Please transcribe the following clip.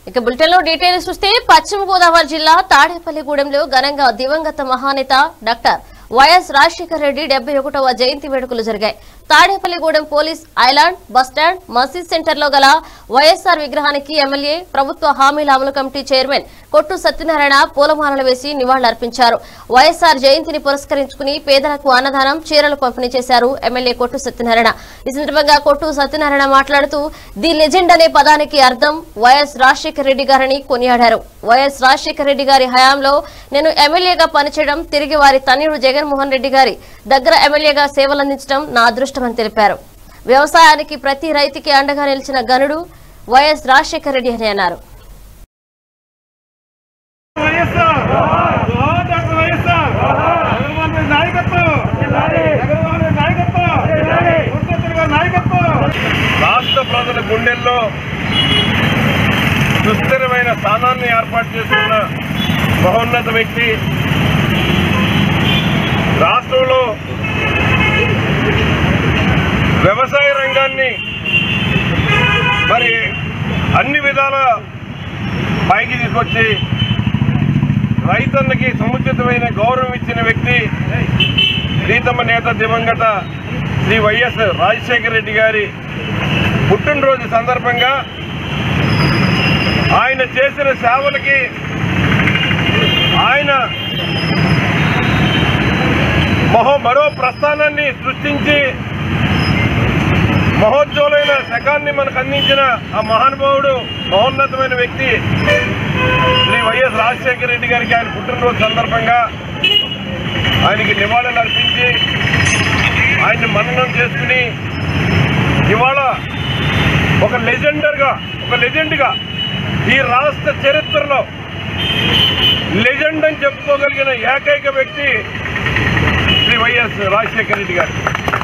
ఇక బులెటిన్ లో డీటెయిల్స్ చూస్తే పశ్చిమ గోదావరి జిల్లా తాడేపల్లిగూడెంలో ఘనంగా దివంగత మహానేత డాక్టర్ వైఎస్ రాజశేఖర రెడ్డి డెబ్బై ఒకటవ జయంతి వేడుకలు జరిగాయి తాడేపల్లిగూడెం పోలీస్ ఐలాండ్ బస్టాండ్ మసీద్ సెంటర్ లో గల వైఎస్ఆర్ విగ్రహానికి ఎమ్మెల్యే ప్రభుత్వ హామీల అమలు కమిటీ చైర్మన్ కొట్టు సత్యనారాయణ పూలమాలలు వేసి నివాళులర్పించారు వైఎస్ఆర్ జయంతిని పురస్కరించుకుని పేదలకు అన్నదానం చీరలు పంపిణీ చేశారు ఎమ్మెల్యే కొట్టు సత్యనారాయణ ఈ సందర్భంగా కొట్టు సత్యనారాయణ మాట్లాడుతూ ది లెజెండ్ అనే పదానికి అర్థం వైఎస్ రాజశేఖర రెడ్డి గారని కొనియాడారు వైఎస్ రాజశేఖర రెడ్డి గారి హయాంలో నేను ఎమ్మెల్యేగా పనిచేయడం తిరిగి వారి తనయుడు జగన్మోహన్ రెడ్డి గారి దగ్గర ఎమ్మెల్యేగా సేవలందించడం నా అదృష్టమని తెలిపారు వ్యవసాయానికి ప్రతి రైతుకి అండగా నిలిచిన గనుడు వైఎస్ రాజశేఖర రెడ్డి అని అన్నారు వైఎస్ఆర్ జోహార్ డాక్టర్ వైఎస్ఆర్ జగన్మోహన్ రెడ్డి నాయకత్వం జగన్మోహన్ రెడ్డి నాయకత్వం ముఖ్యమంత్రి గారి నాయకత్వం రాష్ట్ర ప్రజల గుండెల్లో సుస్థిరమైన స్థానాన్ని ఏర్పాటు చేసుకున్న మహోన్నత వ్యక్తి రాష్ట్రంలో వ్యవసాయ రంగాన్ని మరి అన్ని విధాల పైకి తీసుకొచ్చి రైతన్నకి సముచితమైన గౌరవం ఇచ్చిన వ్యక్తి ప్రీతమ నేత దివంగత శ్రీ వైఎస్ రాజశేఖర రెడ్డి గారి పుట్టినరోజు సందర్భంగా ఆయన చేసిన సేవలకి ఆయన మహో మరో ప్రస్థానాన్ని సృష్టించి మహోజ్వలైన శకాన్ని మనకు అందించిన ఆ మహానుభావుడు మహోన్నతమైన వ్యక్తి శ్రీ వైఎస్ రాజశేఖర రెడ్డి గారికి ఆయన పుట్టినరోజు సందర్భంగా ఆయనకి నివాళులు అర్పించి ఆయన్ని మననం చేసుకుని ఇవాళ ఒక లెజెండర్గా ఒక లెజెండ్గా ఈ రాష్ట్ర చరిత్రలో లెజెండ్ అని చెప్పుకోగలిగిన ఏకైక వ్యక్తి శ్రీ వైఎస్ రాజశేఖర రెడ్డి గారు